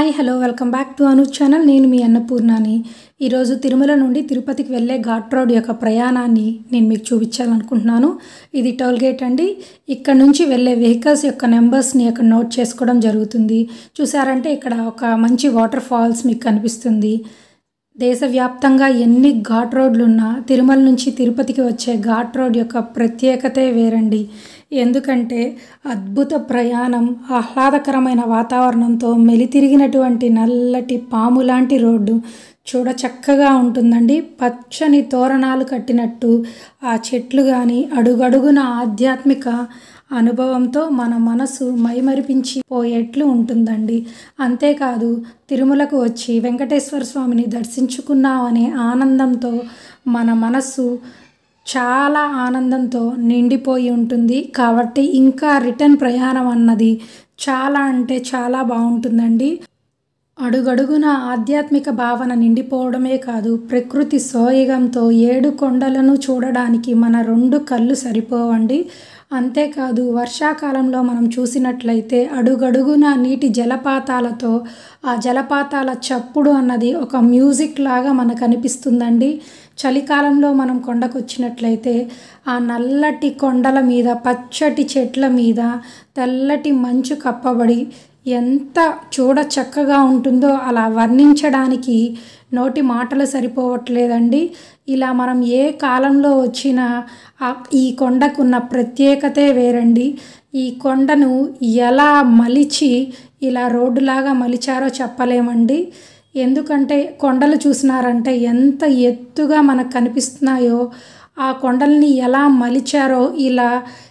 hi hello welcome back to Anu channel నేను మీ అన్నపూర్ణని ఈరోజు తిరుమల నుండి తిరుపతికి వెళ్ళే ఘాట్ రోడ్ యొక్క ప్రయాణాన్ని నేను మీకు చూపించాలనుకుంటున్నాను ఇది టోల్ గేట్ అండి ఇక్కడ నుంచి వెళ్ళే వెహికల్స్ యొక్క నెంబర్స్ని ఇక్కడ నోట్ చేసుకోవడం జరుగుతుంది చూసారంటే ఇక్కడ ఒక మంచి వాటర్ ఫాల్స్ మీకు కనిపిస్తుంది దేశవ్యాప్తంగా ఎన్ని ఘాట్ రోడ్లు ఉన్నా తిరుమల నుంచి తిరుపతికి వచ్చే ఘాట్ రోడ్ యొక్క ప్రత్యేకతే వేరండి ఎందుకంటే అద్భుత ప్రయాణం ఆహ్లాదకరమైన వాతావరణంతో మెలితిరిగినటువంటి నల్లటి పాము లాంటి రోడ్డు చూడ చక్కగా ఉంటుందండి పచ్చని తోరణాలు కట్టినట్టు ఆ చెట్లు కానీ అడుగడుగున ఆధ్యాత్మిక అనుభవంతో మన మనసు మైమరిపించి పోయేట్లు ఉంటుందండి అంతేకాదు తిరుమలకు వచ్చి వెంకటేశ్వర స్వామిని దర్శించుకున్నామనే ఆనందంతో మన మనస్సు చాలా ఆనందంతో నిండిపోయి ఉంటుంది కాబట్టి ఇంకా రిటర్న్ ప్రయాణం అన్నది చాలా అంటే చాలా బాగుంటుందండి అడుగడుగున ఆధ్యాత్మిక భావన నిండిపోవడమే కాదు ప్రకృతి సోయగంతో ఏడు కొండలను చూడడానికి మన రెండు కళ్ళు సరిపోవండి అంతేకాదు వర్షాకాలంలో మనం చూసినట్లయితే అడుగడుగున నీటి జలపాతాలతో ఆ జలపాతాల చప్పుడు అన్నది ఒక మ్యూజిక్ లాగా మనకు అనిపిస్తుందండి చలికాలంలో మనం కొండకు వచ్చినట్లయితే ఆ నల్లటి కొండల మీద పచ్చటి చెట్ల మీద తెల్లటి మంచు కప్పబడి ఎంత చూడ చక్కగా ఉంటుందో అలా వర్ణించడానికి నోటి మాటలు సరిపోవట్లేదండి ఇలా మనం ఏ కాలంలో వచ్చినా ఈ కొండకున్న ప్రత్యేకతే వేరండి ఈ కొండను ఎలా మలిచి ఇలా రోడ్డులాగా మలిచారో చెప్పలేమండి ఎందుకంటే కొండలు చూసినారంటే ఎంత ఎత్తుగా మనకు కనిపిస్తున్నాయో ఆ కొండల్ని ఎలా మలిచారో ఇలా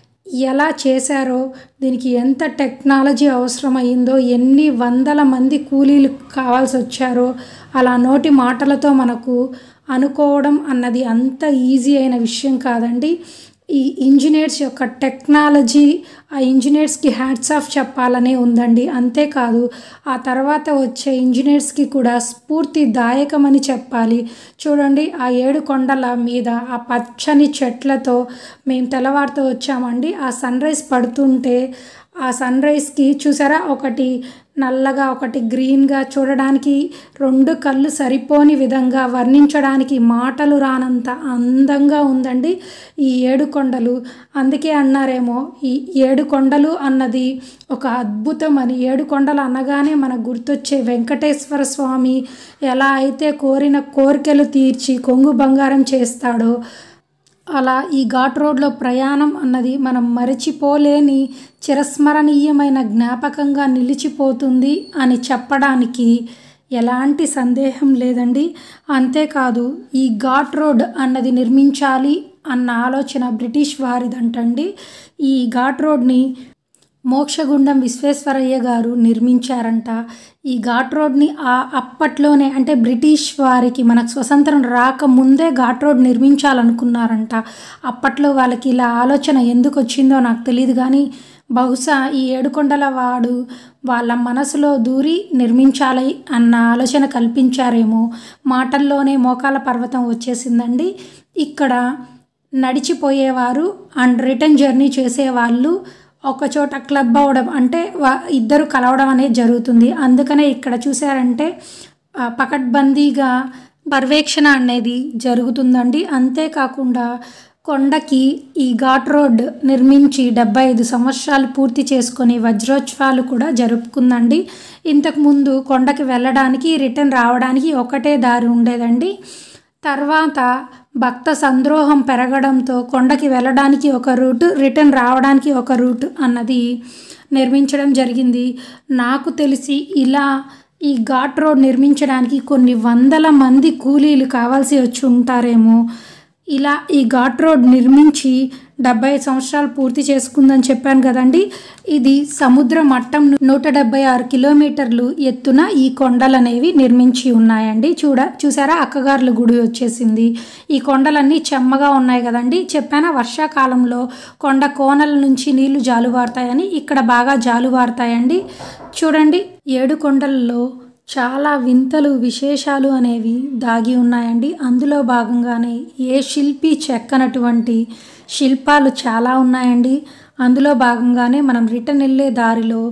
ఎలా చేశారో దీనికి ఎంత టెక్నాలజీ అవసరమైందో ఎన్ని వందల మంది కూలీలు కావాల్సి వచ్చారో అలా నోటి మాటలతో మనకు అనుకోవడం అన్నది అంత ఈజీ అయిన విషయం కాదండి ఈ ఇంజనీర్స్ యొక్క టెక్నాలజీ ఆ ఇంజనీర్స్కి హ్యాట్స్ ఆఫ్ చెప్పాలనే ఉందండి అంతేకాదు ఆ తర్వాత వచ్చే ఇంజనీర్స్కి కూడా స్ఫూర్తిదాయకమని చెప్పాలి చూడండి ఆ ఏడు కొండల మీద ఆ పచ్చని చెట్లతో మేము తెల్లవారితో వచ్చామండి ఆ సన్ రైజ్ పడుతుంటే ఆ సన్ రైజ్కి చూసారా ఒకటి నల్లగా ఒకటి గ్రీన్గా చూడడానికి రెండు కళ్ళు సరిపోని విధంగా వర్ణించడానికి మాటలు రానంత అందంగా ఉందండి ఈ ఏడు కొండలు అందుకే అన్నారేమో ఈ ఏడు కొండలు అన్నది ఒక అద్భుతం అని ఏడు కొండలు అనగానే మనకు గుర్తొచ్చే వెంకటేశ్వర స్వామి ఎలా అయితే కోరిన కోరికలు తీర్చి కొంగు బంగారం చేస్తాడో అలా ఈ ఘాట్ రోడ్లో ప్రయాణం అన్నది మనం మరచిపోలేని చిరస్మరణీయమైన జ్ఞాపకంగా నిలిచిపోతుంది అని చెప్పడానికి ఎలాంటి సందేహం లేదండి అంతేకాదు ఈ ఘాట్ రోడ్ అన్నది నిర్మించాలి అన్న ఆలోచన బ్రిటిష్ వారిదంటండి ఈ ఘాట్ రోడ్ని మోక్షగుండం విశ్వేశ్వరయ్య గారు నిర్మించారంట ఈ ఘాట్ రోడ్ని ఆ అప్పట్లోనే అంటే బ్రిటిష్ వారికి మనకు స్వతంత్రం రాకముందే ఘాట్ రోడ్ నిర్మించాలనుకున్నారంట అప్పట్లో వాళ్ళకి ఇలా ఆలోచన ఎందుకు వచ్చిందో నాకు తెలియదు కానీ బహుశా ఈ ఏడుకొండల వాడు వాళ్ళ మనసులో దూరి నిర్మించాలి అన్న ఆలోచన కల్పించారేమో మాటల్లోనే మోకాల పర్వతం వచ్చేసిందండి ఇక్కడ నడిచిపోయేవారు అండ్ రిటర్న్ జర్నీ చేసేవాళ్ళు ఒకచోట క్లబ్ అవ్వడం అంటే ఇద్దరు కలవడం అనేది జరుగుతుంది అందుకనే ఇక్కడ చూసారంటే పకడ్బందీగా పర్యవేక్షణ అనేది జరుగుతుందండి అంతేకాకుండా కొండకి ఈ ఘాట్ రోడ్ నిర్మించి డెబ్బై ఐదు సంవత్సరాలు పూర్తి చేసుకొని వజ్రోత్సవాలు కూడా జరుపుకుందండి ఇంతకుముందు కొండకి వెళ్ళడానికి రిటర్న్ రావడానికి ఒకటే దారి ఉండేదండి తర్వాత భక్త సంద్రోహం పెరగడంతో కొండకి వెళ్ళడానికి ఒక రూట్ రిటర్న్ రావడానికి ఒక రూట్ అన్నది నిర్మించడం జరిగింది నాకు తెలిసి ఇలా ఈ ఘాట్ రోడ్ నిర్మించడానికి కొన్ని వందల మంది కూలీలు కావాల్సి వచ్చి ఉంటారేమో ఇలా ఈ ఘాట్ రోడ్ నిర్మించి డెబ్బై సంవత్సరాలు పూర్తి చేసుకుందని చెప్పాను కదండి ఇది సముద్ర మట్టం నూట డెబ్బై ఆరు కిలోమీటర్లు ఎత్తున ఈ కొండలు అనేవి నిర్మించి ఉన్నాయండి చూడ చూసారా అక్కగారుల గుడి వచ్చేసింది ఈ కొండలన్నీ చెమ్మగా ఉన్నాయి కదండి చెప్పానా వర్షాకాలంలో కొండ కోనల నుంచి నీళ్లు జాలువారుతాయని ఇక్కడ బాగా జాలువారుతాయండి చూడండి ఏడు కొండలలో చాలా వింతలు విశేషాలు అనేవి దాగి ఉన్నాయండి అందులో భాగంగానే ఏ శిల్పి చెక్కనటువంటి శిల్పాలు చాలా ఉన్నాయండి అందులో భాగంగానే మనం రిటర్న్ వెళ్ళే దారిలో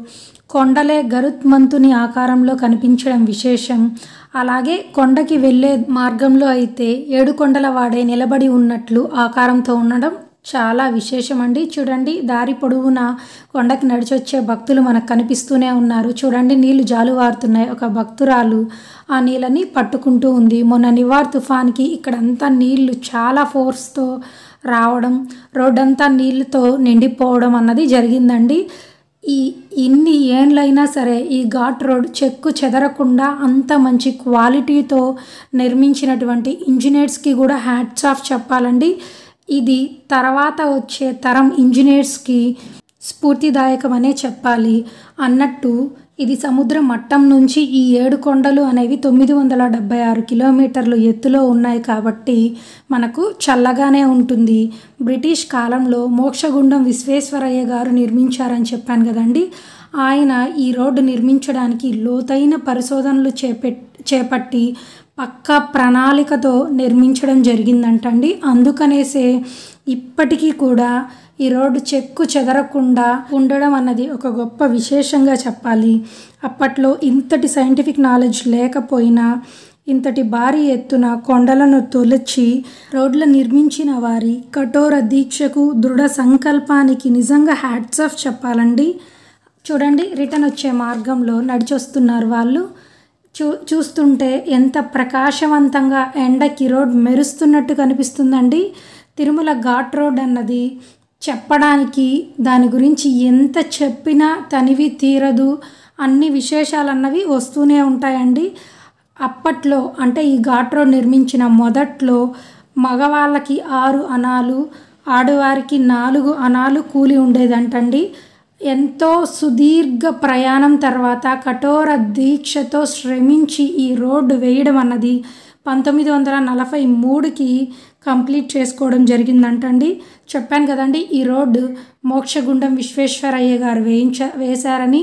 కొండలే గరుత్మంతుని ఆకారంలో కనిపించడం విశేషం అలాగే కొండకి వెళ్ళే మార్గంలో అయితే ఏడు కొండల వాడే నిలబడి ఉన్నట్లు ఆకారంతో ఉండడం చాలా విశేషం అండి చూడండి దారి పొడవునా కొండకి నడిచొచ్చే భక్తులు మనకు కనిపిస్తూనే ఉన్నారు చూడండి నీళ్లు జాలువారుతున్నాయి ఒక భక్తురాలు ఆ నీళ్ళని పట్టుకుంటూ ఉంది మొన్న నివార్ తుఫాన్కి ఇక్కడంతా నీళ్లు చాలా ఫోర్స్తో రావడం రోడ్డంతా నీళ్ళతో నిండిపోవడం అన్నది జరిగిందండి ఈ ఇన్ని ఏండ్లైనా సరే ఈ ఘాట్ రోడ్ చెక్కు చెదరకుండా అంత మంచి క్వాలిటీతో నిర్మించినటువంటి ఇంజనీర్స్కి కూడా హ్యాట్స్ ఆఫ్ చెప్పాలండి ఇది తర్వాత వచ్చే తరం ఇంజనీర్స్కి స్ఫూర్తిదాయకమనే చెప్పాలి అన్నట్టు ఇది సముద్ర మట్టం నుంచి ఈ ఏడు కొండలు అనేవి తొమ్మిది వందల డెబ్బై ఆరు కిలోమీటర్లు ఎత్తులో ఉన్నాయి కాబట్టి మనకు చల్లగానే ఉంటుంది బ్రిటిష్ కాలంలో మోక్షగుండం విశ్వేశ్వరయ్య గారు నిర్మించారని చెప్పాను కదండి ఆయన ఈ రోడ్డు నిర్మించడానికి లోతైన పరిశోధనలు చేపెట్ చేపట్టి పక్క ప్రణాళికతో నిర్మించడం జరిగిందంటండి అందుకనేసే ఇప్పటికీ కూడా ఈ రోడ్డు చెక్కు చెదరకుండా ఉండడం అన్నది ఒక గొప్ప విశేషంగా చెప్పాలి అప్పట్లో ఇంతటి సైంటిఫిక్ నాలెడ్జ్ లేకపోయినా ఇంతటి భారీ ఎత్తున కొండలను తొలచి రోడ్లు నిర్మించిన వారి కఠోర దీక్షకు దృఢ సంకల్పానికి నిజంగా హ్యాట్స్ ఆఫ్ చెప్పాలండి చూడండి రిటర్న్ వచ్చే మార్గంలో నడిచొస్తున్నారు వాళ్ళు చూ చూస్తుంటే ఎంత ప్రకాశవంతంగా ఎండకి రోడ్ మెరుస్తున్నట్టు కనిపిస్తుందండి తిరుమల ఘాట్ రోడ్ అన్నది చెప్పడానికి దాని గురించి ఎంత చెప్పినా తనివి తీరదు అన్ని విశేషాలు అన్నవి వస్తూనే ఉంటాయండి అప్పట్లో అంటే ఈ ఘాట్ రోడ్ నిర్మించిన మొదట్లో మగవాళ్ళకి ఆరు అనాలు ఆడవారికి నాలుగు అనాలు కూలి ఉండేదంటండి ఎంతో సుదీర్ఘ ప్రయాణం తర్వాత కఠోర దీక్షతో శ్రమించి ఈ రోడ్డు వేయడం అన్నది పంతొమ్మిది వందల నలభై మూడుకి కంప్లీట్ చేసుకోవడం జరిగిందంటండి చెప్పాను కదండి ఈ రోడ్డు మోక్షగుండం విశ్వేశ్వరయ్య గారు వేయించ వేశారని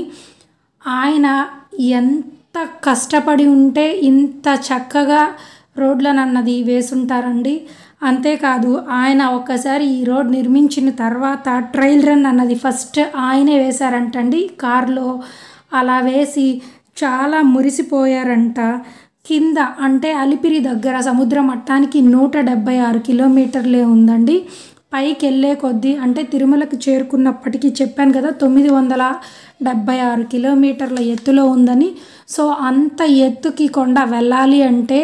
ఆయన ఎంత కష్టపడి ఉంటే ఇంత చక్కగా రోడ్లను అన్నది వేసుంటారండి అంతేకాదు ఆయన ఒక్కసారి ఈ రోడ్ నిర్మించిన తర్వాత ట్రైల్ రన్ అన్నది ఫస్ట్ ఆయనే వేశారంటండి కారులో అలా వేసి చాలా మురిసిపోయారంట కింద అంటే అలిపిరి దగ్గర సముద్ర మట్టానికి నూట డెబ్బై ఆరు కిలోమీటర్లే ఉందండి పైకి వెళ్ళే కొద్దీ అంటే తిరుమలకు చేరుకున్నప్పటికీ చెప్పాను కదా తొమ్మిది వందల డెబ్బై ఆరు కిలోమీటర్ల ఎత్తులో ఉందని సో అంత ఎత్తుకి కొండ వెళ్ళాలి అంటే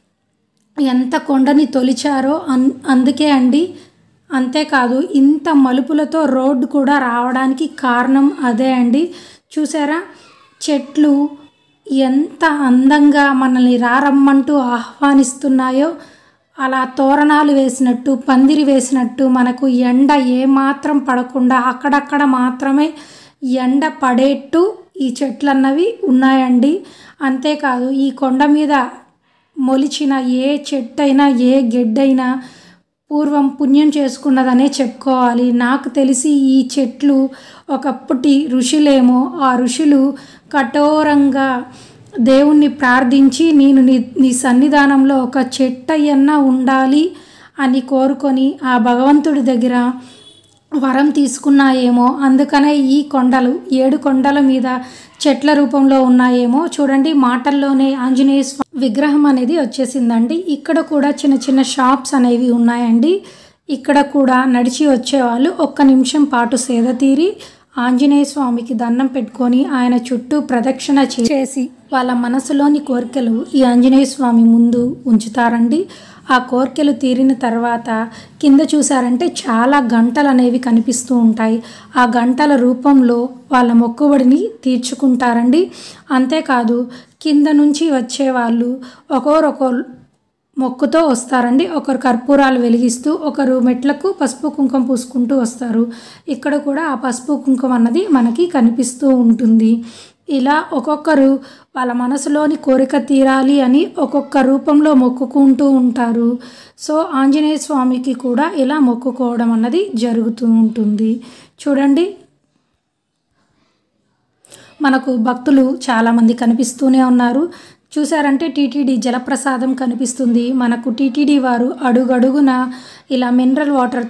ఎంత కొండని తొలిచారో అన్ అందుకే అండి అంతేకాదు ఇంత మలుపులతో రోడ్డు కూడా రావడానికి కారణం అదే అండి చూసారా చెట్లు ఎంత అందంగా మనల్ని రారమ్మంటూ ఆహ్వానిస్తున్నాయో అలా తోరణాలు వేసినట్టు పందిరి వేసినట్టు మనకు ఎండ ఏమాత్రం పడకుండా అక్కడక్కడ మాత్రమే ఎండ పడేట్టు ఈ చెట్లు అన్నవి ఉన్నాయండి అంతేకాదు ఈ కొండ మీద మొలిచిన ఏ చెట్టు అయినా ఏ గెడ్డైనా పూర్వం పుణ్యం చేసుకున్నదనే చెప్పుకోవాలి నాకు తెలిసి ఈ చెట్లు ఒకప్పటి ఋషులేమో ఆ ఋషులు కఠోరంగా దేవుణ్ణి ప్రార్థించి నేను నీ నీ సన్నిధానంలో ఒక చెట్టయ్యన్నా ఉండాలి అని కోరుకొని ఆ భగవంతుడి దగ్గర వరం తీసుకున్నాయేమో అందుకనే ఈ కొండలు ఏడు కొండల మీద చెట్ల రూపంలో ఉన్నాయేమో చూడండి మాటల్లోనే ఆంజనేయ స్వామి విగ్రహం అనేది వచ్చేసిందండి ఇక్కడ కూడా చిన్న చిన్న షాప్స్ అనేవి ఉన్నాయండి ఇక్కడ కూడా నడిచి వచ్చేవాళ్ళు ఒక్క నిమిషం పాటు సేద తీరి ఆంజనేయ స్వామికి దండం పెట్టుకొని ఆయన చుట్టూ ప్రదక్షిణ చే- చేసి వాళ్ళ మనసులోని కోరికలు ఈ ఆంజనేయ స్వామి ముందు ఉంచుతారండి ఆ కోరికలు తీరిన తర్వాత కింద చూసారంటే చాలా గంటలు అనేవి కనిపిస్తూ ఉంటాయి ఆ గంటల రూపంలో వాళ్ళ మొక్కుబడిని తీర్చుకుంటారండి అంతేకాదు కింద నుంచి వచ్చే వాళ్ళు ఒకరొకరు మొక్కుతో వస్తారండి ఒకరు కర్పూరాలు వెలిగిస్తూ ఒకరు మెట్లకు పసుపు కుంకుమ పూసుకుంటూ వస్తారు ఇక్కడ కూడా ఆ పసుపు కుంకుమ అన్నది మనకి కనిపిస్తూ ఉంటుంది ఇలా ఒక్కొక్కరు వాళ్ళ మనసులోని కోరిక తీరాలి అని ఒక్కొక్క రూపంలో మొక్కుకుంటూ ఉంటారు సో ఆంజనేయ స్వామికి కూడా ఇలా మొక్కుకోవడం అన్నది జరుగుతూ ఉంటుంది చూడండి మనకు భక్తులు చాలామంది కనిపిస్తూనే ఉన్నారు చూసారంటే టీటీడీ జలప్రసాదం కనిపిస్తుంది మనకు టీటీడీ వారు అడుగడుగున ఇలా మినరల్ వాటర్తో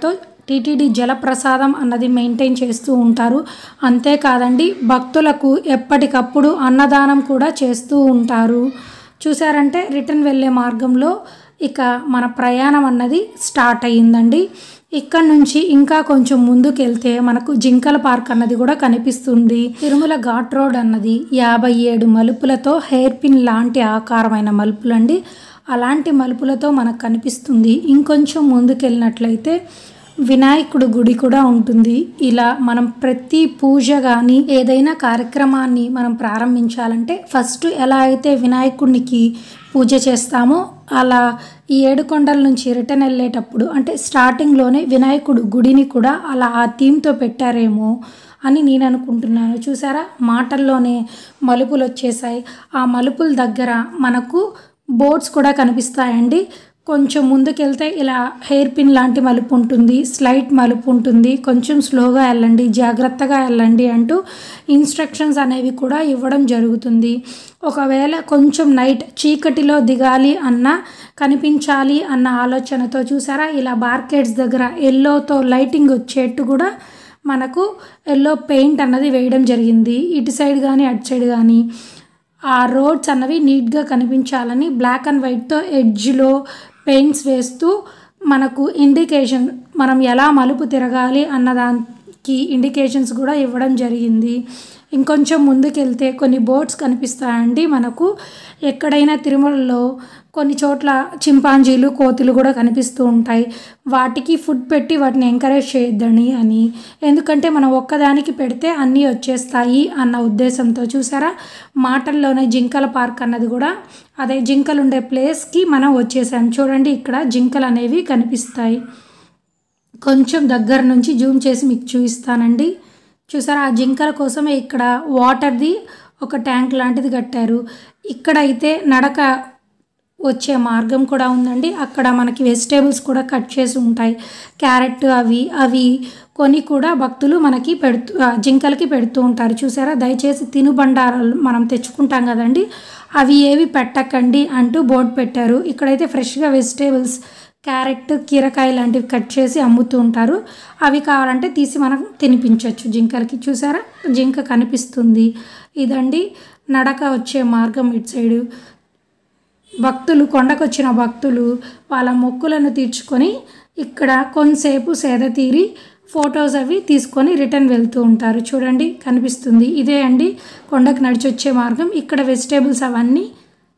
టీటీడీ జలప్రసాదం అన్నది మెయింటైన్ చేస్తూ ఉంటారు అంతేకాదండి భక్తులకు ఎప్పటికప్పుడు అన్నదానం కూడా చేస్తూ ఉంటారు చూసారంటే రిటర్న్ వెళ్ళే మార్గంలో ఇక మన ప్రయాణం అన్నది స్టార్ట్ అయ్యిందండి ఇక్కడ నుంచి ఇంకా కొంచెం ముందుకు వెళ్తే మనకు జింకల పార్క్ అన్నది కూడా కనిపిస్తుంది తిరుమల ఘాట్ రోడ్ అన్నది యాభై ఏడు మలుపులతో హెయిర్ పిన్ లాంటి ఆకారమైన మలుపులండి అలాంటి మలుపులతో మనకు కనిపిస్తుంది ఇంకొంచెం ముందుకెళ్ళినట్లయితే వినాయకుడు గుడి కూడా ఉంటుంది ఇలా మనం ప్రతి పూజ కానీ ఏదైనా కార్యక్రమాన్ని మనం ప్రారంభించాలంటే ఫస్ట్ ఎలా అయితే వినాయకుడికి పూజ చేస్తామో అలా ఈ ఏడుకొండల నుంచి రిటర్న్ వెళ్ళేటప్పుడు అంటే స్టార్టింగ్లోనే వినాయకుడు గుడిని కూడా అలా ఆ థీమ్తో పెట్టారేమో అని నేను అనుకుంటున్నాను చూసారా మాటల్లోనే మలుపులు వచ్చేసాయి ఆ మలుపుల దగ్గర మనకు బోర్డ్స్ కూడా కనిపిస్తాయండి కొంచెం ముందుకెళ్తే ఇలా హెయిర్ పిన్ లాంటి మలుపు ఉంటుంది స్లైట్ మలుపు ఉంటుంది కొంచెం స్లోగా వెళ్ళండి జాగ్రత్తగా వెళ్ళండి అంటూ ఇన్స్ట్రక్షన్స్ అనేవి కూడా ఇవ్వడం జరుగుతుంది ఒకవేళ కొంచెం నైట్ చీకటిలో దిగాలి అన్న కనిపించాలి అన్న ఆలోచనతో చూసారా ఇలా బార్కెట్స్ దగ్గర ఎల్లోతో లైటింగ్ వచ్చేట్టు కూడా మనకు ఎల్లో పెయింట్ అన్నది వేయడం జరిగింది ఇటు సైడ్ కానీ అటు సైడ్ కానీ ఆ రోడ్స్ అన్నవి నీట్గా కనిపించాలని బ్లాక్ అండ్ వైట్తో ఎడ్జ్లో పెయింట్స్ వేస్తూ మనకు ఇండికేషన్ మనం ఎలా మలుపు తిరగాలి అన్నదానికి ఇండికేషన్స్ కూడా ఇవ్వడం జరిగింది ఇంకొంచెం ముందుకెళ్తే కొన్ని బోర్డ్స్ కనిపిస్తాయండి మనకు ఎక్కడైనా తిరుమలలో కొన్ని చోట్ల చింపాంజీలు కోతులు కూడా కనిపిస్తూ ఉంటాయి వాటికి ఫుడ్ పెట్టి వాటిని ఎంకరేజ్ చేయొద్దని అని ఎందుకంటే మనం ఒక్కదానికి పెడితే అన్నీ వచ్చేస్తాయి అన్న ఉద్దేశంతో చూసారా మాటల్లోనే జింకల పార్క్ అన్నది కూడా అదే జింకలు ఉండే ప్లేస్కి మనం వచ్చేసాం చూడండి ఇక్కడ జింకలు అనేవి కనిపిస్తాయి కొంచెం దగ్గర నుంచి జూమ్ చేసి మీకు చూపిస్తానండి చూసారా ఆ జింకల కోసమే ఇక్కడ వాటర్ది ఒక ట్యాంక్ లాంటిది కట్టారు ఇక్కడైతే నడక వచ్చే మార్గం కూడా ఉందండి అక్కడ మనకి వెజిటేబుల్స్ కూడా కట్ చేసి ఉంటాయి క్యారెట్ అవి అవి కొని కూడా భక్తులు మనకి పెడుతూ ఆ, జింకలకి పెడుతూ ఉంటారు చూసారా దయచేసి తినుబండారాలు మనం తెచ్చుకుంటాం కదండి అవి ఏవి పెట్టకండి అంటూ బోర్డు పెట్టారు ఇక్కడైతే ఫ్రెష్గా వెజిటేబుల్స్ క్యారెట్ కీరకాయ లాంటివి కట్ చేసి అమ్ముతూ ఉంటారు అవి కావాలంటే తీసి మనం తినిపించవచ్చు జింకలకి చూసారా జింక కనిపిస్తుంది ఇదండి నడక వచ్చే మార్గం ఇటు సైడు భక్తులు కొండకొచ్చిన భక్తులు వాళ్ళ మొక్కులను తీర్చుకొని ఇక్కడ కొంతసేపు సేద తీరి ఫొటోస్ అవి తీసుకొని రిటర్న్ వెళ్తూ ఉంటారు చూడండి కనిపిస్తుంది ఇదే అండి కొండకు నడిచొచ్చే మార్గం ఇక్కడ వెజిటేబుల్స్ అవన్నీ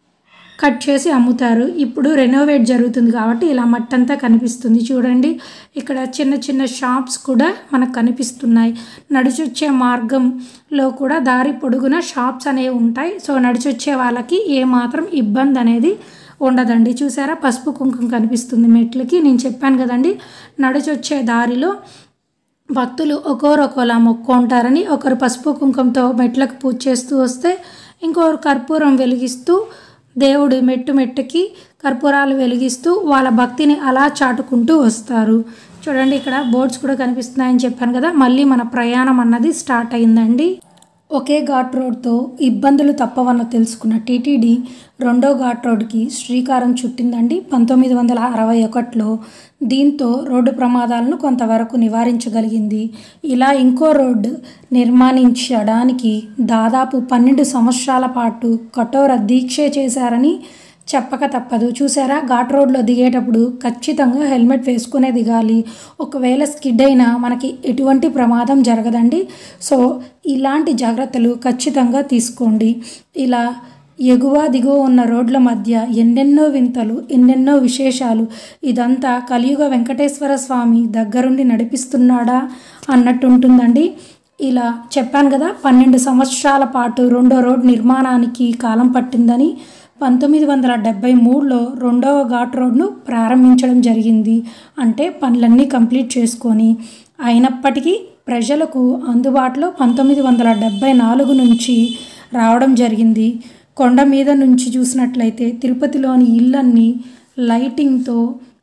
కట్ చేసి అమ్ముతారు ఇప్పుడు రెనోవేట్ జరుగుతుంది కాబట్టి ఇలా మట్టంతా కనిపిస్తుంది చూడండి ఇక్కడ చిన్న చిన్న షాప్స్ కూడా మనకు కనిపిస్తున్నాయి నడిచొచ్చే మార్గంలో కూడా దారి పొడుగున షాప్స్ అనేవి ఉంటాయి సో నడిచొచ్చే వాళ్ళకి ఏ మాత్రం ఇబ్బంది అనేది ఉండదండి చూసారా పసుపు కుంకుమ కనిపిస్తుంది మెట్లకి నేను చెప్పాను కదండి నడిచొచ్చే దారిలో భక్తులు ఒక్కొరు ఒక్కోలా మొక్కుంటారని ఒకరు పసుపు కుంకుమతో మెట్లకు పూజ చేస్తూ వస్తే ఇంకొకరు కర్పూరం వెలిగిస్తూ దేవుడు మెట్టు మెట్టుకి కర్పూరాలు వెలిగిస్తూ వాళ్ళ భక్తిని అలా చాటుకుంటూ వస్తారు చూడండి ఇక్కడ బోర్డ్స్ కూడా కనిపిస్తున్నాయని చెప్పాను కదా మళ్ళీ మన ప్రయాణం అన్నది స్టార్ట్ అయిందండి ఒకే ఘాట్ రోడ్తో ఇబ్బందులు తప్పవన్న తెలుసుకున్న టీటీడీ రెండో ఘాట్ రోడ్కి శ్రీకారం చుట్టిందండి పంతొమ్మిది వందల అరవై ఒకటిలో దీంతో రోడ్డు ప్రమాదాలను కొంతవరకు నివారించగలిగింది ఇలా ఇంకో రోడ్డు నిర్మాణించడానికి దాదాపు పన్నెండు సంవత్సరాల పాటు కఠోర దీక్ష చేశారని చెప్పక తప్పదు చూసారా ఘాట్ రోడ్లో దిగేటప్పుడు ఖచ్చితంగా హెల్మెట్ వేసుకునే దిగాలి ఒకవేళ స్కిడ్ అయినా మనకి ఎటువంటి ప్రమాదం జరగదండి సో ఇలాంటి జాగ్రత్తలు ఖచ్చితంగా తీసుకోండి ఇలా ఎగువ దిగువ ఉన్న రోడ్ల మధ్య ఎన్నెన్నో వింతలు ఎన్నెన్నో విశేషాలు ఇదంతా కలియుగ వెంకటేశ్వర స్వామి దగ్గరుండి నడిపిస్తున్నాడా అన్నట్టు ఉంటుందండి ఇలా చెప్పాను కదా పన్నెండు సంవత్సరాల పాటు రెండో రోడ్ నిర్మాణానికి కాలం పట్టిందని పంతొమ్మిది వందల డెబ్బై మూడులో రెండవ ఘాట్ రోడ్ను ప్రారంభించడం జరిగింది అంటే పనులన్నీ కంప్లీట్ చేసుకొని అయినప్పటికీ ప్రజలకు అందుబాటులో పంతొమ్మిది వందల డెబ్బై నాలుగు నుంచి రావడం జరిగింది కొండ మీద నుంచి చూసినట్లయితే తిరుపతిలోని ఇళ్ళన్నీ లైటింగ్తో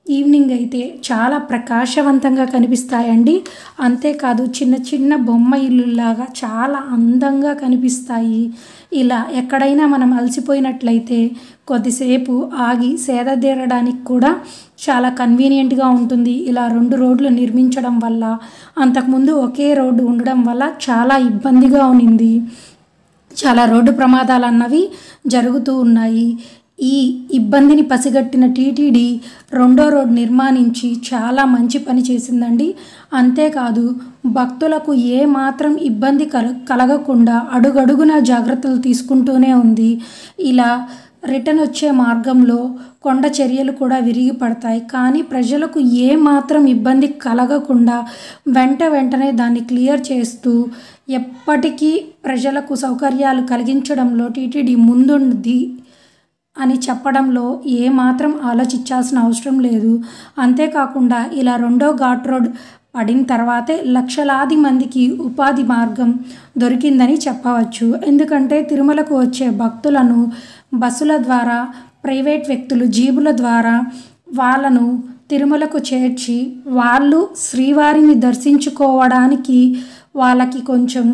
ఈవినింగ్ అయితే చాలా ప్రకాశవంతంగా కనిపిస్తాయండి అంతేకాదు చిన్న చిన్న బొమ్మ ఇల్లులాగా చాలా అందంగా కనిపిస్తాయి ఇలా ఎక్కడైనా మనం అలసిపోయినట్లయితే కొద్దిసేపు ఆగి సేద తీరడానికి కూడా చాలా కన్వీనియంట్గా ఉంటుంది ఇలా రెండు రోడ్లు నిర్మించడం వల్ల అంతకుముందు ఒకే రోడ్డు ఉండడం వల్ల చాలా ఇబ్బందిగా ఉన్నింది చాలా రోడ్డు ప్రమాదాలు అన్నవి జరుగుతూ ఉన్నాయి ఈ ఇబ్బందిని పసిగట్టిన టీటీడీ రెండో రోడ్ నిర్మాణించి చాలా మంచి పని చేసిందండి అంతేకాదు భక్తులకు ఏ మాత్రం ఇబ్బంది కల కలగకుండా అడుగడుగున జాగ్రత్తలు తీసుకుంటూనే ఉంది ఇలా రిటర్న్ వచ్చే మార్గంలో కొండ చర్యలు కూడా విరిగి పడతాయి కానీ ప్రజలకు ఏ మాత్రం ఇబ్బంది కలగకుండా వెంట వెంటనే దాన్ని క్లియర్ చేస్తూ ఎప్పటికీ ప్రజలకు సౌకర్యాలు కలిగించడంలో టీటీడీ ముందుంది అని చెప్పడంలో ఏ మాత్రం ఆలోచించాల్సిన అవసరం లేదు అంతేకాకుండా ఇలా రెండో ఘాట్ రోడ్ పడిన తర్వాతే లక్షలాది మందికి ఉపాధి మార్గం దొరికిందని చెప్పవచ్చు ఎందుకంటే తిరుమలకు వచ్చే భక్తులను బస్సుల ద్వారా ప్రైవేట్ వ్యక్తులు జీబుల ద్వారా వాళ్ళను తిరుమలకు చేర్చి వాళ్ళు శ్రీవారిని దర్శించుకోవడానికి వాళ్ళకి కొంచెం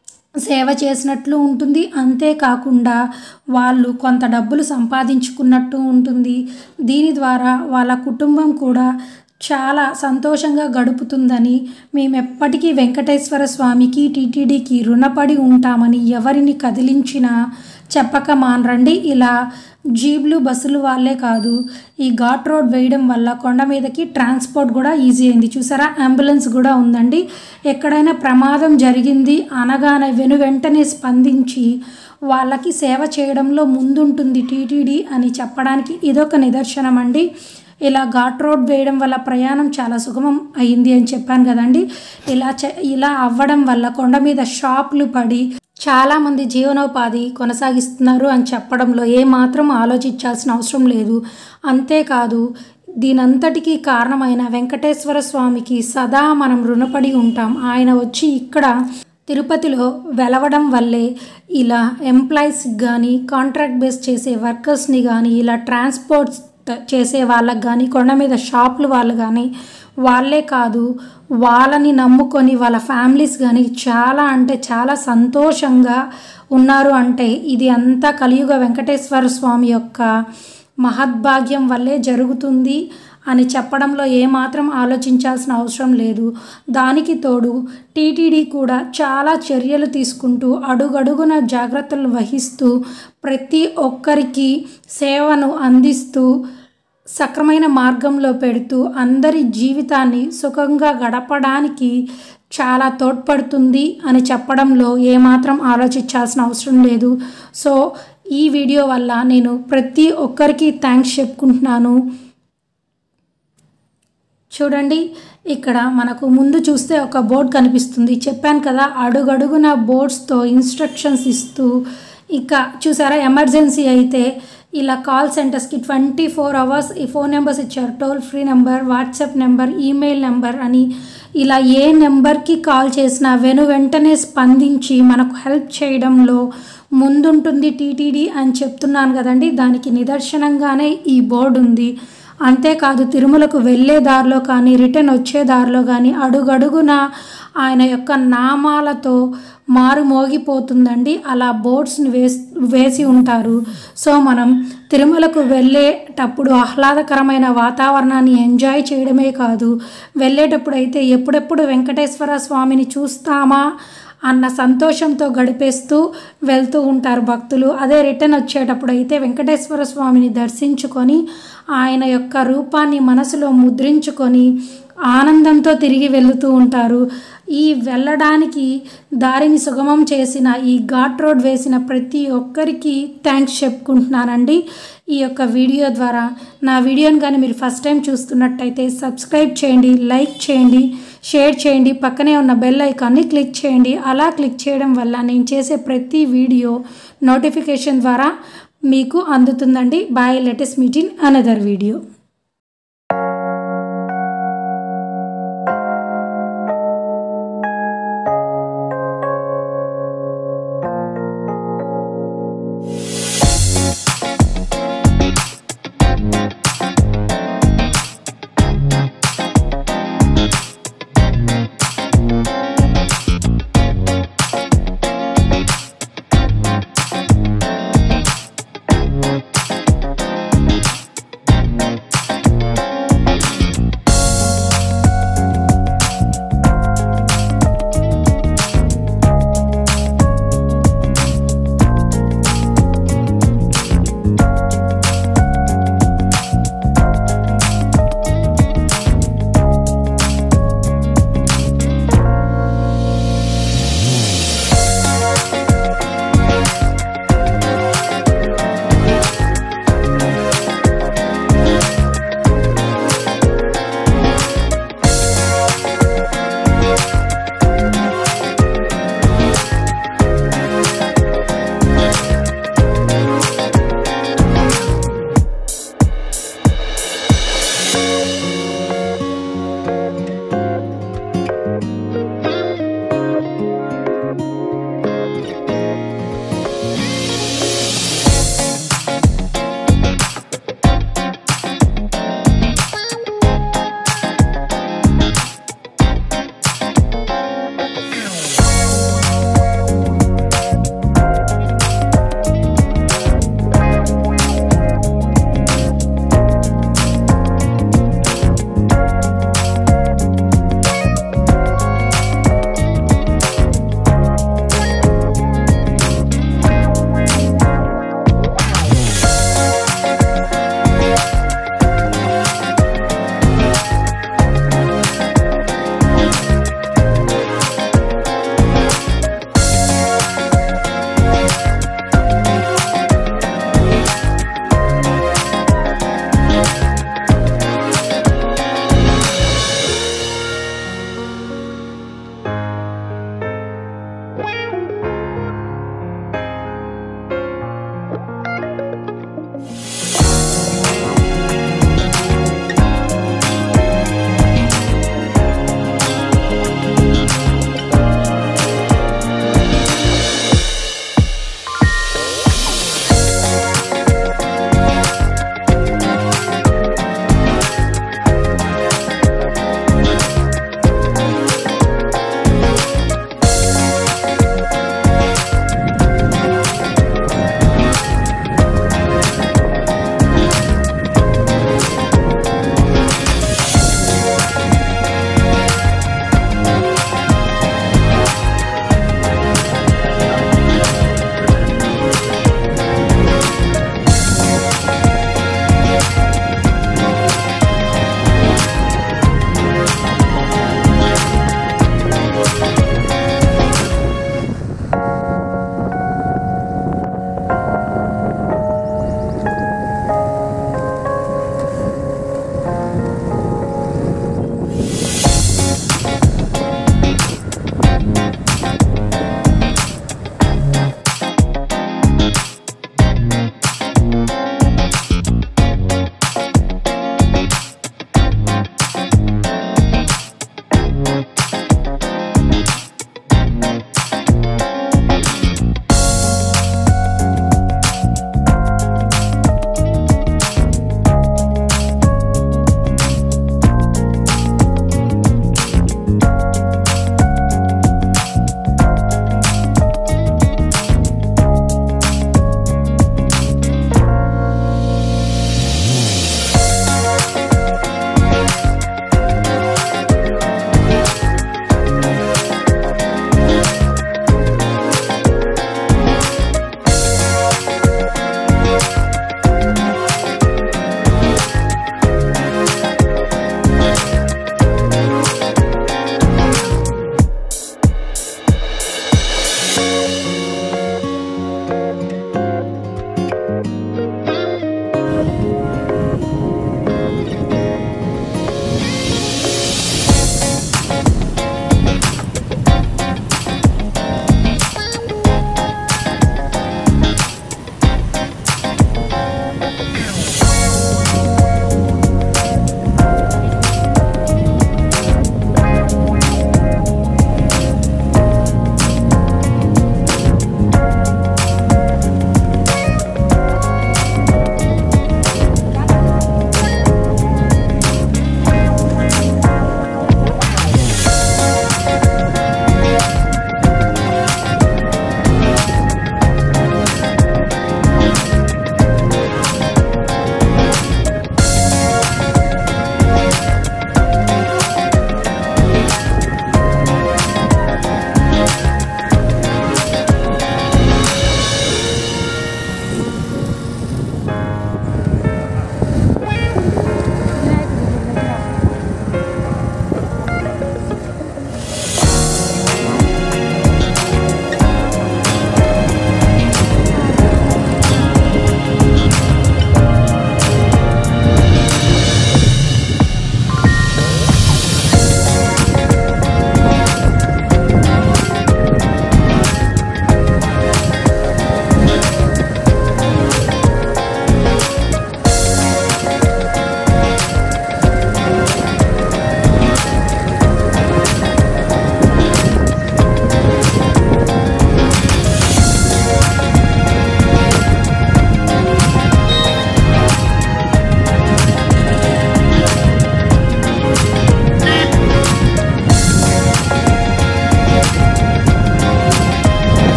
సేవ చేసినట్లు ఉంటుంది అంతేకాకుండా వాళ్ళు కొంత డబ్బులు సంపాదించుకున్నట్టు ఉంటుంది దీని ద్వారా వాళ్ళ కుటుంబం కూడా చాలా సంతోషంగా గడుపుతుందని మేము ఎప్పటికీ వెంకటేశ్వర స్వామికి టీటీడీకి రుణపడి ఉంటామని ఎవరిని కదిలించినా చెప్పక మానరండి ఇలా జీబ్లు బస్సులు వాళ్ళే కాదు ఈ ఘాట్ రోడ్ వేయడం వల్ల కొండ మీదకి ట్రాన్స్పోర్ట్ కూడా ఈజీ అయింది చూసారా అంబులెన్స్ కూడా ఉందండి ఎక్కడైనా ప్రమాదం జరిగింది అనగానే వెను వెంటనే స్పందించి వాళ్ళకి సేవ చేయడంలో ముందుంటుంది టీటీడీ అని చెప్పడానికి ఇదొక నిదర్శనం అండి ఇలా ఘాట్ రోడ్ వేయడం వల్ల ప్రయాణం చాలా సుగమం అయింది అని చెప్పాను కదండి ఇలా చ ఇలా అవ్వడం వల్ల కొండ మీద షాపులు పడి చాలామంది జీవనోపాధి కొనసాగిస్తున్నారు అని చెప్పడంలో ఏమాత్రం ఆలోచించాల్సిన అవసరం లేదు అంతేకాదు దీనంతటికీ కారణమైన వెంకటేశ్వర స్వామికి సదా మనం రుణపడి ఉంటాం ఆయన వచ్చి ఇక్కడ తిరుపతిలో వెలవడం వల్లే ఇలా ఎంప్లాయీస్కి కానీ కాంట్రాక్ట్ బేస్ చేసే వర్కర్స్ని కానీ ఇలా ట్రాన్స్పోర్ట్స్ చేసే వాళ్ళకి కానీ కొండ మీద షాపులు వాళ్ళు కానీ వాళ్ళే కాదు వాళ్ళని నమ్ముకొని వాళ్ళ ఫ్యామిలీస్ కానీ చాలా అంటే చాలా సంతోషంగా ఉన్నారు అంటే ఇది అంతా కలియుగ వెంకటేశ్వర స్వామి యొక్క మహద్భాగ్యం వల్లే జరుగుతుంది అని చెప్పడంలో ఏమాత్రం ఆలోచించాల్సిన అవసరం లేదు దానికి తోడు టీటీడీ కూడా చాలా చర్యలు తీసుకుంటూ అడుగడుగున జాగ్రత్తలు వహిస్తూ ప్రతి ఒక్కరికి సేవను అందిస్తూ సక్రమైన మార్గంలో పెడుతూ అందరి జీవితాన్ని సుఖంగా గడపడానికి చాలా తోడ్పడుతుంది అని చెప్పడంలో ఏమాత్రం ఆలోచించాల్సిన అవసరం లేదు సో ఈ వీడియో వల్ల నేను ప్రతి ఒక్కరికి థ్యాంక్స్ చెప్పుకుంటున్నాను చూడండి ఇక్కడ మనకు ముందు చూస్తే ఒక బోర్డ్ కనిపిస్తుంది చెప్పాను కదా అడుగడుగున బోర్డ్స్తో ఇన్స్ట్రక్షన్స్ ఇస్తూ ఇక చూసారా ఎమర్జెన్సీ అయితే ఇలా కాల్ సెంటర్స్కి ట్వంటీ ఫోర్ అవర్స్ ఈ ఫోన్ నెంబర్స్ ఇచ్చారు toll free number WhatsApp number email number అని ఇలా ఏ నెంబర్కి కాల్ చేసినా వెను వెంటనే స్పందించి మనకు హెల్ప్ చేయడంలో ముందుంటుంది టీటీడీ అని చెప్తున్నాను కదండి దానికి నిదర్శనంగానే ఈ బోర్డు ఉంది అంతేకాదు తిరుమలకు వెళ్ళే దారిలో కానీ రిటర్న్ వచ్చే దారిలో కానీ అడుగడుగున ఆయన యొక్క నామాలతో మారు మోగిపోతుందండి అలా బోర్డ్స్ని వేసి వేసి ఉంటారు సో మనం తిరుమలకు వెళ్ళేటప్పుడు ఆహ్లాదకరమైన వాతావరణాన్ని ఎంజాయ్ చేయడమే కాదు వెళ్ళేటప్పుడు అయితే ఎప్పుడెప్పుడు వెంకటేశ్వర స్వామిని చూస్తామా అన్న సంతోషంతో గడిపేస్తూ వెళ్తూ ఉంటారు భక్తులు అదే రిటర్న్ వచ్చేటప్పుడు అయితే వెంకటేశ్వర స్వామిని దర్శించుకొని ఆయన యొక్క రూపాన్ని మనసులో ముద్రించుకొని ఆనందంతో తిరిగి వెళుతూ ఉంటారు ఈ వెళ్ళడానికి దారిని సుగమం చేసిన ఈ ఘాట్ రోడ్ వేసిన ప్రతి ఒక్కరికి థ్యాంక్స్ చెప్పుకుంటున్నానండి ఈ యొక్క వీడియో ద్వారా నా వీడియోని కానీ మీరు ఫస్ట్ టైం చూస్తున్నట్టయితే సబ్స్క్రైబ్ చేయండి లైక్ చేయండి షేర్ చేయండి పక్కనే ఉన్న బెల్ ఐకాన్ని క్లిక్ చేయండి అలా క్లిక్ చేయడం వల్ల నేను చేసే ప్రతి వీడియో నోటిఫికేషన్ ద్వారా మీకు అందుతుందండి bye latest meet in another video